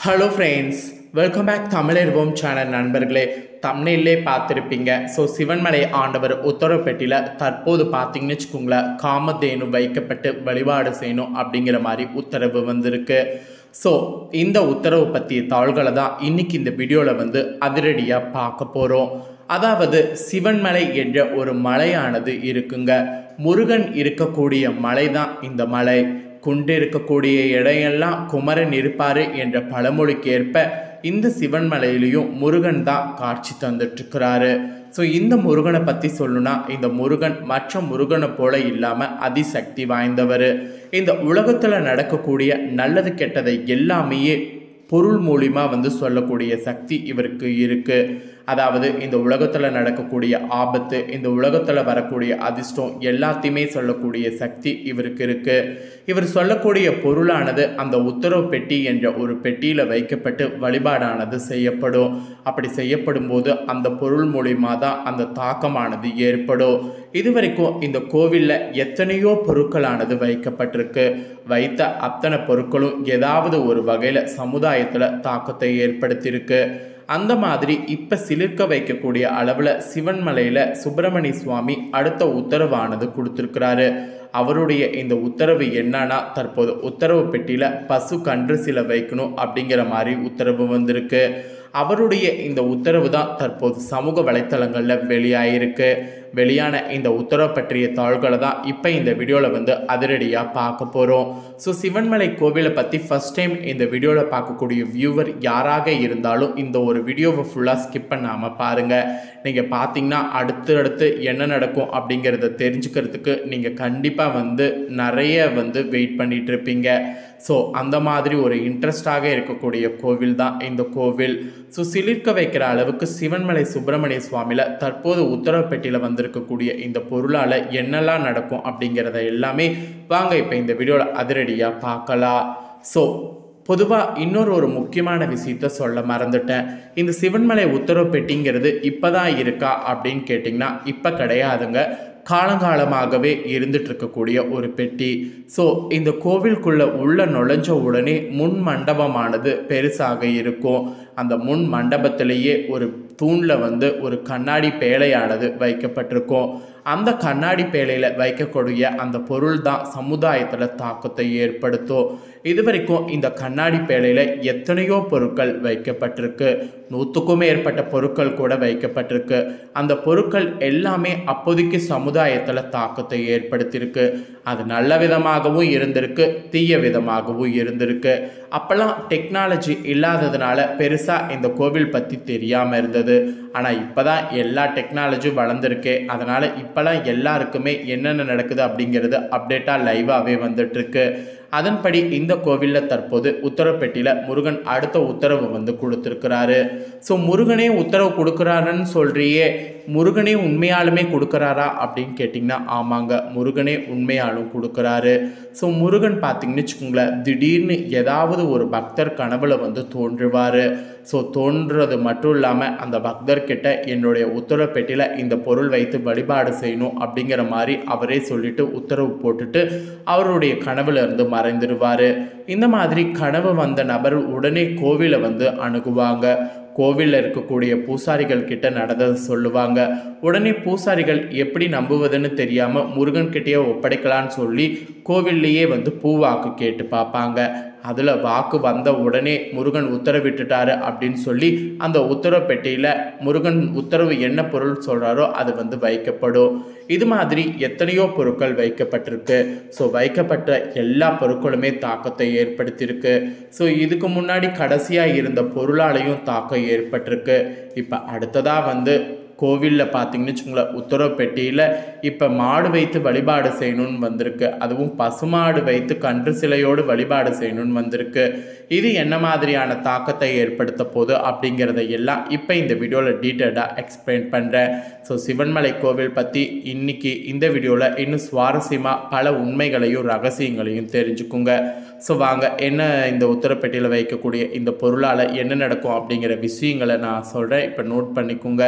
hello friends welcome back தமிழர்வோம் channel நண்பர்களே தமிழிலே பார்த்துருப்பீங்க ஸோ சிவன்மலை ஆண்டவர் உத்தரவு பெட்டியில் தற்போது பார்த்தீங்கன்னு வச்சுக்கோங்களேன் காமதேனு வைக்கப்பட்டு வழிபாடு செய்யணும் அப்படிங்கிற மாதிரி உத்தரவு வந்திருக்கு ஸோ இந்த உத்தரவு பற்றிய தாள்களை தான் இன்னைக்கு இந்த வீடியோவில் வந்து அதிரடியாக பார்க்க போகிறோம் அதாவது சிவன்மலை என்ற ஒரு மலையானது இருக்குங்க முருகன் இருக்கக்கூடிய மலை தான் இந்த மலை குண்டு இருக்கக்கூடிய இடையெல்லாம் குமரன் இருப்பாரு என்ற பழமொழிக்கு ஏற்ப இந்த சிவன் மலையிலையும் முருகன் தான் காட்சி தந்துட்டுருக்கிறாரு ஸோ இந்த முருகனை பற்றி சொல்லணும்னா இந்த முருகன் மற்ற முருகனை போல இல்லாமல் அதிசக்தி வாய்ந்தவர் இந்த உலகத்தில் நடக்கக்கூடிய நல்லது கெட்டதை எல்லாமே பொருள் மூலிமா வந்து சொல்லக்கூடிய சக்தி இவருக்கு இருக்குது அதாவது இந்த உலகத்தில் நடக்கக்கூடிய ஆபத்து இந்த உலகத்தில் வரக்கூடிய அதிர்ஷ்டம் எல்லாத்தையுமே சொல்லக்கூடிய சக்தி இவருக்கு இருக்குது இவர் சொல்லக்கூடிய பொருளானது அந்த உத்தரவு பெட்டி என்ற ஒரு பெட்டியில் வைக்கப்பட்டு வழிபாடானது செய்யப்படும் அப்படி செய்யப்படும் போது அந்த பொருள் மூலிமா தான் அந்த தாக்கமானது ஏற்படும் இதுவரைக்கும் இந்த கோவிலில் எத்தனையோ பொருட்களானது வைக்கப்பட்டிருக்கு வைத்த அத்தனை பொருட்களும் ஏதாவது ஒரு வகையில் சமுதாயத்தில் தாக்கத்தை ஏற்படுத்தியிருக்கு அந்த மாதிரி இப்போ சிலிர்க்க வைக்கக்கூடிய அளவில் சிவன்மலையில் சுப்பிரமணிய சுவாமி அடுத்த உத்தரவானது கொடுத்துருக்கிறாரு அவருடைய இந்த உத்தரவு என்னன்னா தற்போது உத்தரவு பெட்டியில் பசு கன்று சில வைக்கணும் அப்படிங்கிற மாதிரி உத்தரவு வந்திருக்கு அவருடைய இந்த உத்தரவு தான் தற்போது சமூக வலைத்தளங்களில் வெளியாயிருக்கு வெளியான இந்த உத்தரவு பற்றிய தாள்களை தான் இப்போ இந்த வீடியோவில் வந்து அதிரடியாக பார்க்க போகிறோம் ஸோ சிவன்மலை கோவிலை பற்றி ஃபஸ்ட் டைம் இந்த வீடியோவில் பார்க்கக்கூடிய வியூவர் யாராக இருந்தாலும் இந்த ஒரு வீடியோவை ஃபுல்லாக ஸ்கிப் பண்ணாமல் பாருங்கள் நீங்கள் பார்த்தீங்கன்னா அடுத்து அடுத்து என்ன நடக்கும் அப்படிங்கிறத தெரிஞ்சுக்கிறதுக்கு நீங்கள் கண்டிப்பாக வந்து நிறைய வந்து வெயிட் பண்ணிகிட்டு இருப்பீங்க ஸோ அந்த மாதிரி ஒரு இன்ட்ரெஸ்டாக இருக்கக்கூடிய கோவில் தான் இந்த கோவில் ஸோ சிலிர்க்க வைக்கிற அளவுக்கு சிவன்மலை சுப்பிரமணிய சுவாமியில் தற்போது உத்தரவு பெட்டியில் வந்திருக்கக்கூடிய இந்த பொருளால் என்னெல்லாம் நடக்கும் அப்படிங்கிறத எல்லாமே வாங்க இப்போ இந்த வீடியோவில் அதிரடியாக பார்க்கலாம் ஸோ பொதுவாக இன்னொரு ஒரு முக்கியமான விஷயத்த சொல்ல மறந்துட்டேன் இந்த சிவன்மலை உத்தரவு பெட்டிங்கிறது இப்போ தான் இருக்கா அப்படின்னு கேட்டிங்கன்னா இப்போ கிடையாதுங்க காலங்காலமாகவே இருந்துட்டு இருக்கக்கூடிய ஒரு பெட்டி ஸோ இந்த கோவிலுக்குள்ளே உள்ள நுழைஞ்ச உடனே முன் மண்டபமானது பெருசாக இருக்கும் அந்த முன் மண்டபத்திலேயே ஒரு தூணில் வந்து ஒரு கண்ணாடி பேழையானது வைக்கப்பட்டிருக்கும் அந்த கண்ணாடி பேழையில் வைக்கக்கூடிய அந்த பொருள் தான் சமுதாயத்தில் தாக்கத்தை ஏற்படுத்தும் இது வரைக்கும் இந்த கண்ணாடி பேழையில் எத்தனையோ பொருட்கள் வைக்கப்பட்டிருக்கு நூற்றுக்கும் மேற்பட்ட பொருட்கள் கூட வைக்கப்பட்டிருக்கு அந்த பொருட்கள் எல்லாமே அப்போதைக்கு சமுதாயத்தில் தாக்கத்தை ஏற்படுத்தியிருக்கு அது நல்ல விதமாகவும் இருந்திருக்கு தீய விதமாகவும் இருந்திருக்கு அப்போல்லாம் டெக்னாலஜி இல்லாததுனால பெருசாக இந்த கோவில் பற்றி தெரியாமல் இருந்தது ஆனால் இப்போ தான் எல்லா டெக்னாலஜியும் வளர்ந்துருக்கு அதனால் இப்போலாம் எல்லாருக்குமே என்னென்ன நடக்குது அப்படிங்கிறது அப்டேட்டாக லைவாகவே வந்துட்டுருக்கு அதன்படி இந்த கோவிலில் தற்போது உத்தரப்பெட்டியில் முருகன் அடுத்த உத்தரவு வந்து கொடுத்துருக்கிறாரு ஸோ முருகனே உத்தரவு கொடுக்குறாருன்னு சொல்கிறியே முருகனே உண்மையாலுமே கொடுக்குறாரா அப்படின்னு கேட்டிங்கன்னா ஆமாங்க முருகனே உண்மையாலும் கொடுக்குறாரு ஸோ முருகன் பார்த்தீங்கன்னு வச்சுக்கோங்களேன் திடீர்னு ஏதாவது ஒரு பக்தர் கனவுல வந்து தோன்றுவார் ஸோ தோன்றுறது மட்டும் இல்லாமல் அந்த பக்தர்கிட்ட என்னுடைய உத்தரவு பெட்டியில் இந்த பொருள் வைத்து வழிபாடு செய்யணும் அப்படிங்கிற மாதிரி அவரே சொல்லிட்டு உத்தரவு போட்டுட்டு அவருடைய கனவுல இருந்து மறைந்துடுவார் இந்த மாதிரி கனவு வந்த நபர் உடனே கோவிலை வந்து அணுகுவாங்க கோவிலில் இருக்கக்கூடிய பூசாரிகள் கிட்ட நடந்ததை சொல்லுவாங்க உடனே பூசாரிகள் எப்படி நம்புவதுன்னு தெரியாமல் முருகன்கிட்டயே ஒப்படைக்கலான்னு சொல்லி கோவில்லையே வந்து பூவாக்கு கேட்டு பார்ப்பாங்க அதில் வாக்கு வந்த உடனே முருகன் உத்தரவிட்டுட்டாரு அப்படின்னு சொல்லி அந்த உத்தரவு பெட்டியில் முருகன் உத்தரவு என்ன பொருள் சொல்கிறாரோ அது வந்து வைக்கப்படும் இது மாதிரி எத்தனையோ பொருட்கள் வைக்கப்பட்டிருக்கு ஸோ வைக்கப்பட்ட எல்லா பொருட்களுமே தாக்கத்தை ஏற்படுத்தியிருக்கு ஸோ இதுக்கு முன்னாடி கடைசியாக இருந்த பொருளாலையும் தாக்கம் ஏற்பட்டிருக்கு இப்போ அடுத்ததாக வந்து கோவிலில் பார்த்தீங்கன்னு வச்சுக்கோங்களேன் உத்தரவு பெட்டியில் இப்போ மாடு வைத்து வழிபாடு செய்யணும்னு வந்திருக்கு அதுவும் பசுமாடு வைத்து கன்று சிலையோடு வழிபாடு செய்யணும்னு வந்திருக்கு இது என்ன மாதிரியான தாக்கத்தை ஏற்படுத்த போகுது அப்படிங்கிறத எல்லாம் இப்போ இந்த வீடியோவில் டீட்டெயிலாக எக்ஸ்பிளைன் பண்ணுறேன் ஸோ சிவன்மலை கோவில் பற்றி இன்னைக்கு இந்த வீடியோவில் இன்னும் சுவாரஸ்யமாக பல உண்மைகளையும் ரகசியங்களையும் தெரிஞ்சுக்குங்க ஸோ வாங்க என்ன இந்த உத்தரப்பெட்டியில் வைக்கக்கூடிய இந்த பொருளால் என்ன நடக்கும் அப்படிங்கிற விஷயங்களை நான் சொல்கிறேன் இப்போ நோட் பண்ணிக்கோங்க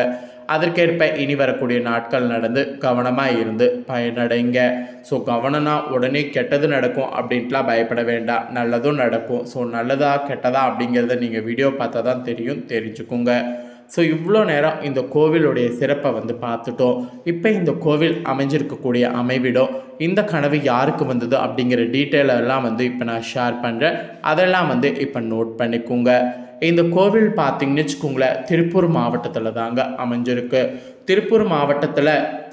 அதற்கேற்ப இனி வரக்கூடிய நாட்கள் நடந்து கவனமாக இருந்து பயனடைங்க ஸோ கவனம்னா உடனே கெட்டது நடக்கும் அப்படின்ட்டுலாம் பயப்பட வேண்டாம் நல்லதும் நடக்கும் ஸோ நல்லதா கெட்டதா அப்படிங்கிறத நீங்கள் வீடியோ பார்த்தா தான் தெரியும் தெரிஞ்சுக்குங்க ஸோ இவ்வளோ நேரம் இந்த கோவிலுடைய சிறப்பை வந்து பார்த்துட்டோம் இப்போ இந்த கோவில் அமைஞ்சிருக்கக்கூடிய அமைவிடம் இந்த கனவு யாருக்கு வந்தது அப்படிங்கிற டீட்டெயில் எல்லாம் வந்து இப்போ நான் ஷேர் பண்ணுறேன் அதெல்லாம் வந்து இப்போ நோட் பண்ணிக்கோங்க இந்த கோவில் பார்த்தீங்கன்னு வச்சுக்கோங்களேன் திருப்பூர் மாவட்டத்தில் தாங்க அமைஞ்சிருக்கு திருப்பூர் மாவட்டத்தில்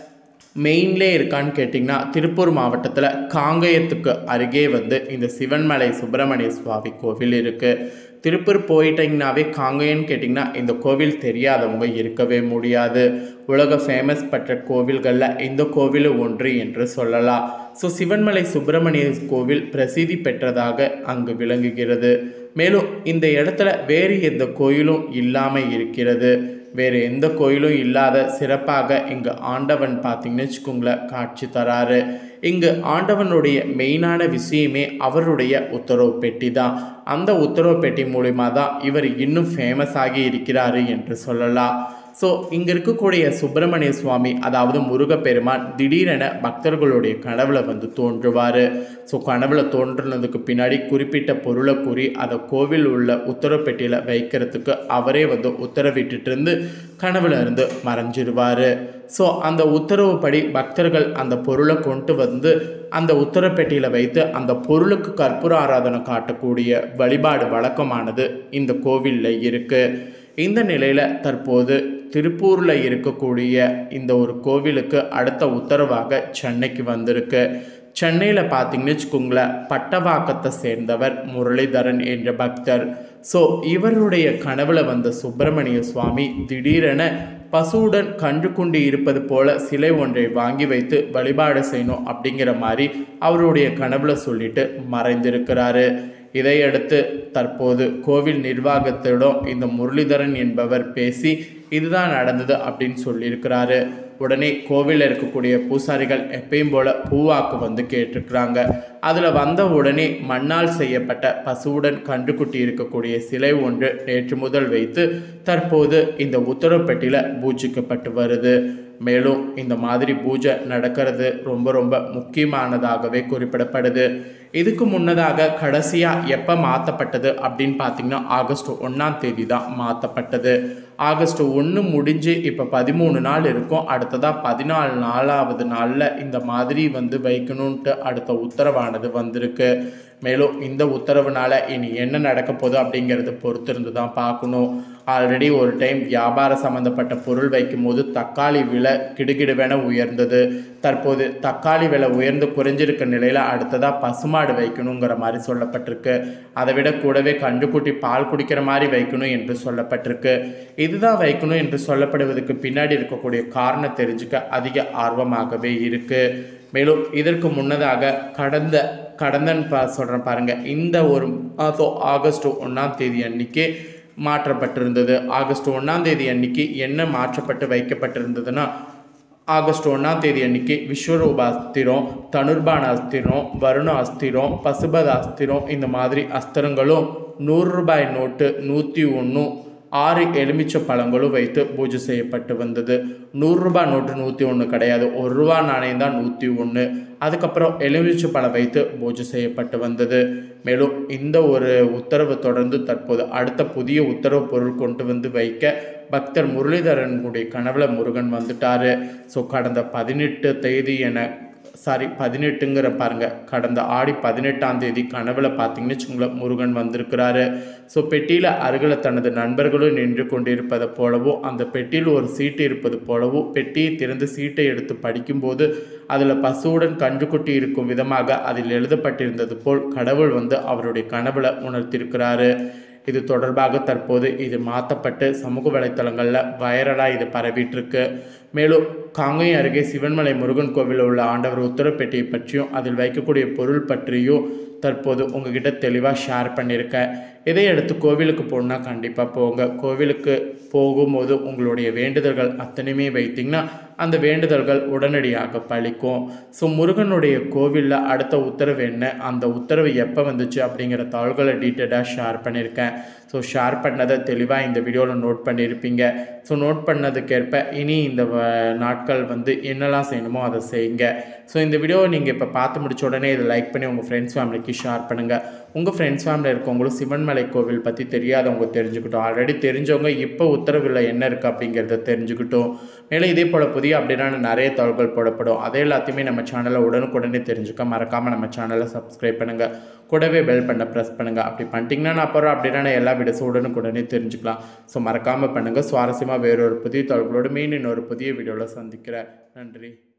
மெயின்லே இருக்கான்னு கேட்டிங்கன்னா திருப்பூர் மாவட்டத்தில் காங்கயத்துக்கு அருகே வந்து இந்த சிவன்மலை சுப்பிரமணிய சுவாமி கோவில் இருக்குது திருப்பூர் போயிட்டீங்கன்னாவே காங்கயம்னு கேட்டிங்கன்னா இந்த கோவில் தெரியாதவங்க இருக்கவே முடியாது உலக ஃபேமஸ் பட்ட கோவில்களில் இந்த கோவில் ஒன்று என்று சொல்லலாம் ஸோ சிவன்மலை சுப்பிரமணிய கோவில் பிரசித்தி பெற்றதாக அங்கு விளங்குகிறது மேலும் இந்த இடத்துல வேறு எந்த கோயிலும் இல்லாமல் இருக்கிறது வேறு எந்த கோயிலும் இல்லாத சிறப்பாக இங்கு ஆண்டவன் பார்த்தீங்கன்னு வச்சுக்கோங்களேன் காட்சி தராரு இங்கு ஆண்டவனுடைய மெயினான விஷயமே அவருடைய உத்தரவு பெட்டி தான் அந்த உத்தரவு பெட்டி மூலிமா தான் இவர் இன்னும் ஃபேமஸ் ஆகி இருக்கிறாரு என்று சொல்லலாம் ஸோ இங்கே இருக்கக்கூடிய சுப்பிரமணிய சுவாமி அதாவது முருகப்பெருமான் திடீரென பக்தர்களுடைய கனவுல வந்து தோன்றுவார் ஸோ கனவுல தோன்றுனதுக்கு பின்னாடி குறிப்பிட்ட பொருளை கூறி அதை கோவில் உள்ள உத்தரவு பெட்டியில் வைக்கிறதுக்கு அவரே வந்து உத்தரவிட்டுட்டு இருந்து கனவுல இருந்து மறைஞ்சிருவார் ஸோ அந்த உத்தரவுப்படி பக்தர்கள் அந்த பொருளை கொண்டு வந்து அந்த உத்தரப்பெட்டியில் வைத்து அந்த பொருளுக்கு கற்பூர ஆராதனை காட்டக்கூடிய வழிபாடு வழக்கமானது இந்த கோவிலில் இருக்குது இந்த நிலையில் தற்போது திருப்பூரில் இருக்கக்கூடிய இந்த ஒரு கோவிலுக்கு அடுத்த உத்தரவாக சென்னைக்கு வந்திருக்கு சென்னையில் பார்த்தீங்கன்னு வச்சுக்கோங்களேன் பட்டவாக்கத்தை சேர்ந்தவர் முரளிதரன் என்ற பக்தர் ஸோ இவருடைய கனவுல வந்த சுப்பிரமணிய சுவாமி திடீரென பசுவுடன் கன்று கொண்டு இருப்பது போல சிலை ஒன்றை வாங்கி வைத்து வழிபாடு செய்யணும் அப்படிங்கிற மாதிரி அவருடைய கனவுல சொல்லிட்டு மறைந்திருக்கிறாரு இதையடுத்து தற்போது கோவில் நிர்வாகத்திடம் இந்த முரளிதரன் என்பவர் பேசி இதுதான் நடந்தது அப்படின்னு சொல்லியிருக்கிறாரு உடனே கோவிலில் இருக்கக்கூடிய பூசாரிகள் எப்பயும் போல பூவாக்கு வந்து கேட்டிருக்கிறாங்க அதில் வந்த உடனே மண்ணால் செய்யப்பட்ட பசுவுடன் கன்றுக்குட்டி இருக்கக்கூடிய சிலை ஒன்று நேற்று முதல் வைத்து தற்போது இந்த உத்தரவுப்பட்டியில் பூஜிக்கப்பட்டு வருது மேலும் இந்த மாதிரி பூஜை நடக்கிறது ரொம்ப ரொம்ப முக்கியமானதாகவே குறிப்பிடப்படுது இதுக்கு முன்னதாக கடைசியாக எப்போ மாற்றப்பட்டது அப்படின்னு பார்த்தீங்கன்னா ஆகஸ்ட் ஒன்றாம் தேதி தான் மாற்றப்பட்டது ஆகஸ்ட் ஒன்று முடிஞ்சு இப்போ பதிமூணு நாள் இருக்கும் அடுத்ததாக பதினாலு நாலாவது நாளில் இந்த மாதிரி வந்து வைக்கணுன்ட்டு அடுத்த உத்தரவானது வந்திருக்கு மேலும் இந்த உத்தரவுனால இனி என்ன நடக்க போகுது அப்படிங்கிறத பொறுத்திருந்து தான் பார்க்கணும் ஆல்ரெடி ஒரு டைம் வியாபார சம்மந்தப்பட்ட பொருள் வைக்கும்போது தக்காளி விலை கிடுகிடுவென உயர்ந்தது தற்போது தக்காளி விலை உயர்ந்து குறைஞ்சிருக்க நிலையில் அடுத்ததாக பசுமாடு வைக்கணுங்கிற மாதிரி சொல்லப்பட்டிருக்கு அதை விட கூடவே கண்டுக்குட்டி பால் குடிக்கிற மாதிரி வைக்கணும் என்று சொல்லப்பட்டிருக்கு இதுதான் வைக்கணும் என்று சொல்லப்படுவதற்கு பின்னாடி இருக்கக்கூடிய காரணம் தெரிஞ்சுக்க அதிக ஆர்வமாகவே இருக்குது மேலும் இதற்கு முன்னதாக கடந்த கடந்தன்னு பா சொல்கிறேன் பாருங்கள் இந்த ஒரு மாதம் ஆகஸ்ட் ஒன்றாம் தேதி அன்னைக்கு மாற்றப்பட்டிருந்தது ஆகஸ்ட் ஒன்றாம் தேதி அன்னைக்கு என்ன மாற்றப்பட்டு வைக்கப்பட்டிருந்ததுன்னா ஆகஸ்ட் ஒன்றாம் தேதி அன்னைக்கு விஸ்வரூப அஸ்திரம் தனுர்பான அஸ்திரம் வருண அஸ்திரம் பசுபத அஸ்திரம் இந்த மாதிரி அஸ்திரங்களும் நூறு ரூபாய் நோட்டு நூற்றி ஒன்று ஆறு எலுமிச்சை பழங்களும் வைத்து பூஜை செய்யப்பட்டு வந்தது நூறுரூபா நோட்டு நூற்றி ஒன்று கிடையாது ஒரு ரூபா நாணயம் தான் நூற்றி ஒன்று அதுக்கப்புறம் எலுமிச்சை பழம் வைத்து பூஜை செய்யப்பட்டு வந்தது மேலும் இந்த ஒரு உத்தரவு தொடர்ந்து தற்போது அடுத்த புதிய உத்தரவு பொருள் கொண்டு வந்து வைக்க பக்தர் முரளிதரனுடைய கனவுல முருகன் வந்துட்டாரு ஸோ கடந்த பதினெட்டு தேதி என சாரி பதினெட்டுங்கிற பாருங்க கடந்த ஆடி பதினெட்டாம் தேதி கனவுல பார்த்தீங்கன்னு வச்சுக்கோங்களேன் முருகன் வந்திருக்கிறாரு ஸோ பெட்டியில் அருகில் தனது நண்பர்களும் நின்று கொண்டிருப்பதை போலவும் அந்த பெட்டியில் ஒரு சீட்டு இருப்பது போலவும் பெட்டியை திறந்து சீட்டை எடுத்து படிக்கும்போது அதில் பசுவுடன் கன்றுக்குட்டி இருக்கும் விதமாக அதில் எழுதப்பட்டிருந்தது போல் கடவுள் வந்து அவருடைய கனவுல உணர்த்தியிருக்கிறாரு இது தொடர்பாக தற்போது இது மாற்றப்பட்டு சமூக வலைத்தளங்களில் வைரலாக இது பரவிட்டுருக்கு மேலும் காங்கயம் அருகே சிவன்மலை முருகன் கோவிலில் உள்ள ஆண்டவர் உத்தரப்பெட்டியை பற்றியும் அதில் வைக்கக்கூடிய பொருள் பற்றியும் தற்போது உங்ககிட்ட தெளிவாக ஷேர் பண்ணியிருக்கேன் இதை எடுத்து கோவிலுக்கு போகணுன்னா கண்டிப்பாக போங்க கோவிலுக்கு போகும்போது உங்களுடைய வேண்டுதல்கள் அத்தனையுமே வைத்தீங்கன்னா அந்த வேண்டுதல்கள் உடனடியாக பலிக்கும் ஸோ முருகனுடைய கோவிலில் அடுத்த உத்தரவு என்ன அந்த உத்தரவு எப்போ வந்துச்சு அப்படிங்கிற தகவல்களை டீட்டெயிலாக ஷேர் பண்ணியிருக்கேன் ஸோ ஷேர் பண்ணதை தெளிவாக இந்த வீடியோவில் நோட் பண்ணியிருப்பீங்க ஸோ நோட் பண்ணதுக்கேற்ப இனி இந்த வ- நாட்கள் வந்து என்னெல்லாம் செய்யணுமோ அதை செய்யுங்க ஸோ இந்த வீடியோவை நீங்கள் இப்போ பார்த்து முடிச்ச உடனே இதை லைக் பண்ணி உங்கள் ஃப்ரெண்ட்ஸ் ஃபேமிலிக்கு ஷேர் பண்ணுங்கள் உங்கள் ஃப்ரெண்ட்ஸ் ஃபேமிலியில் இருக்கவங்களும் சிவன்மலை கோவில் பற்றி தெரியாதவங்க தெரிஞ்சுக்கிட்டோம் ஆல்ரெடி தெரிஞ்சவங்க இப்போ உத்தரவில் என்ன இருக்குது அப்படிங்கிறத தெரிஞ்சுக்கிட்டோம் மேலும் இதே போல் புதிய அப்படின்னா நிறைய தகவல்கள் போடப்படும் அதே எல்லாத்தையுமே நம்ம சேனலில் உடனுக்குடனே தெரிஞ்சுக்க மறக்காமல் நம்ம சேனலை சப்ஸ்கிரைப் பண்ணுங்கள் கூடவே பெல் பண்ண ப்ரெஸ் பண்ணுங்கள் அப்படி பண்ணிட்டீங்கன்னா நான் அப்புறம் அப்படின்னா எல்லா வீடியோஸும் உடனுக்குடனே தெரிஞ்சுக்கலாம் ஸோ மறக்காமல் பண்ணுங்கள் சுவாரஸ்யமாக வேறொரு புதிய தகவல்களோடு மீன் இன்னொரு புதிய வீடியோவில் சந்திக்கிறேன் நன்றி